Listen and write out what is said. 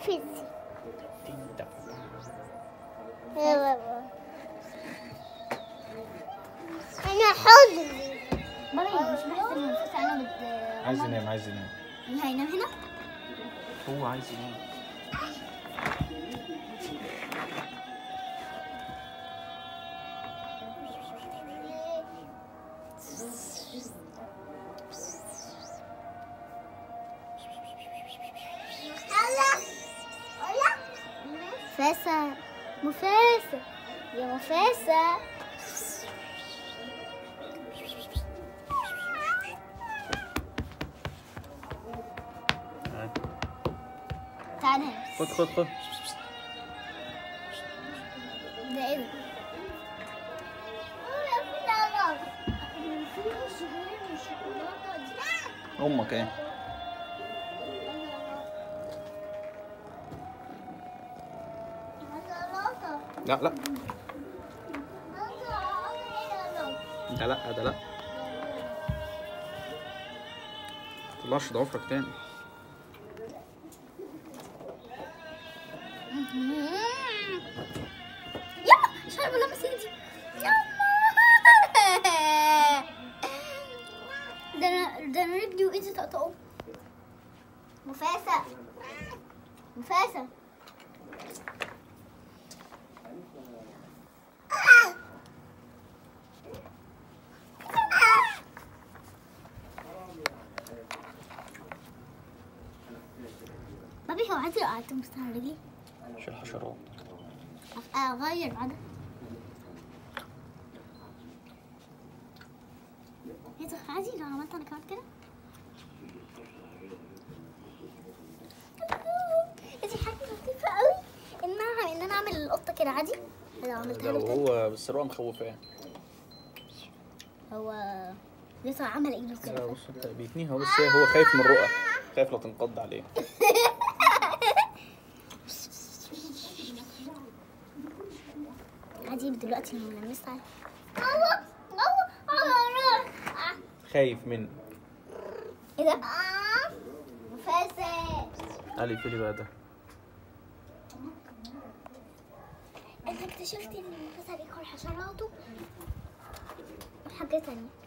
فيزي تيتا يا بابا انا حزن مريم مش بحس ان النفس انا بت عايز ينام عايز ينام اللي هينام هنا هو عايز ينام مفاسة مفاسة يا مفاسة ها. تعالى هنا خد خد خد ده ايه ده؟ امك ايه لا لا ده لا ده لا طلعش ضوافرك تاني يا شرب لمس ايدي ده انا ده انا رجلي وايدي طقطقوا مفاسة مفاسة بابي هو عادي لو قعدت مستنى رجلي شيل حشرات اغير بعدها ايه ده عادي لو عملت انا كمان كده دي حاجه لطيفه قوي ان انا ان انا اعمل القطه كده عادي لو عملتها ده له كده. هو بس الرؤى مخوفاه هو لسه عمل ايده لا كده بص انت بيتنيها هو بس هو خايف من الرؤى خايف لا تنقض عليه عادي دلوقتي لما لمست عليه خايف من ايه ده؟ مفاسة علي فيلي بقى ده انت اكتشفت ان المفاسة بياكل حشراته وحاجة تانية